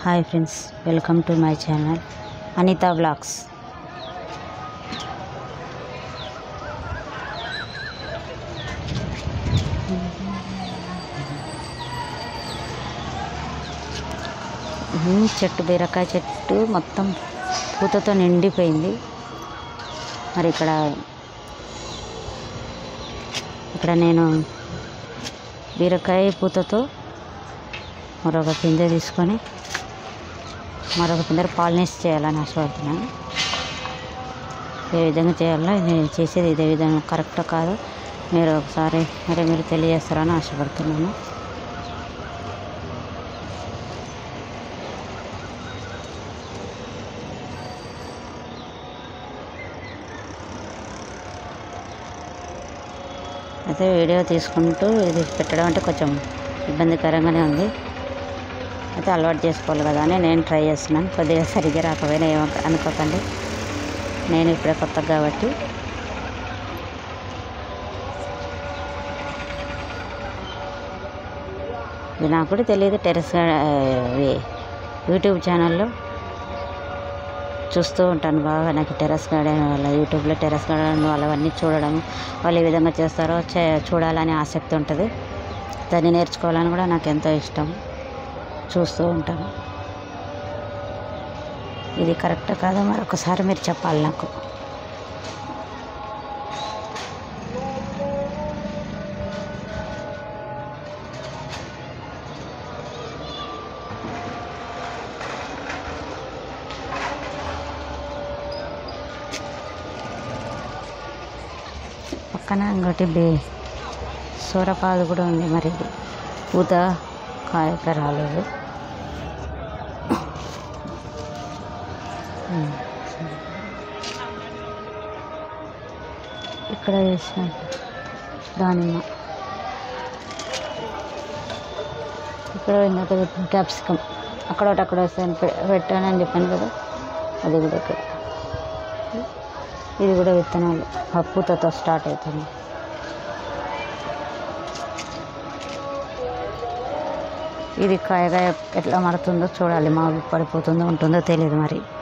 Hi friends welcome to my channel Anitha blogs um, చెట్టు బీరకాయ చెట్టు మొత్తం పూతతో నిండిపోయింది మరి ఇక్కడ ఇక్కడ నేను బీరకాయ పూతతో మరొక పిందె తీసుకొని మరొక పిందె పాలినేస్ చేయాలని ఆశపడుతున్నాను ఏ విధంగా చేయాలో ఇది చేసేది ఇదే విధంగా కరెక్ట్ కాదు మీరు ఒకసారి మరి మీరు తెలియజేస్తారని ఆశపడుతున్నాను అయితే వీడియో తీసుకుంటూ ఇది పెట్టడం అంటే కొంచెం ఇబ్బందికరంగానే ఉంది అయితే అలవాటు చేసుకోవాలి కదా అని నేను ట్రై చేస్తున్నాను కొద్దిగా సరిగ్గా రాకపోయినా ఏమో అనుకోకండి నేను ఇప్పుడే కొత్త కాబట్టి ఇది నాకు కూడా తెలియదు టెరెస్ గా- ఇవి యూట్యూబ్ ఛానల్లో చూస్తూ ఉంటాను బాగా నాకు టెర్రస్ గార్డెన్ వాళ్ళ యూట్యూబ్లో టెర్రస్ గార్డెన్ వాళ్ళవన్నీ చూడడం వాళ్ళు ఏ విధంగా చేస్తారో చే చూడాలని ఆసక్తి ఉంటుంది దాన్ని నేర్చుకోవాలని కూడా నాకు ఎంతో ఇష్టం చూస్తూ ఉంటాను ఇది కరెక్ట్ కాదో మరొకసారి మీరు చెప్పాలి నాకు పక్కన ఇంకోటి బే సూరపాదు కూడా ఉంది మరి ఇది పూత కాయక రాలేదు ఉమ్. ఇక్కడ వేసిన దానిమ్మ ఇక్కడ ఇంకోటి క్యాప్సికమ్ అక్కడ ఒకటి అక్కడ వస్తాను పెట్టానని చెప్పాను కదా అది కూడా ఇక్కడ ఇది కూడా విత్తనాలు ఆ పూతతో స్టార్ట్ అవుతుంది ఇది కాయగా ఎట్లా మారుతుందో చూడాలి మాకు పడిపోతుందో ఉంటుందో తెలియదు మరి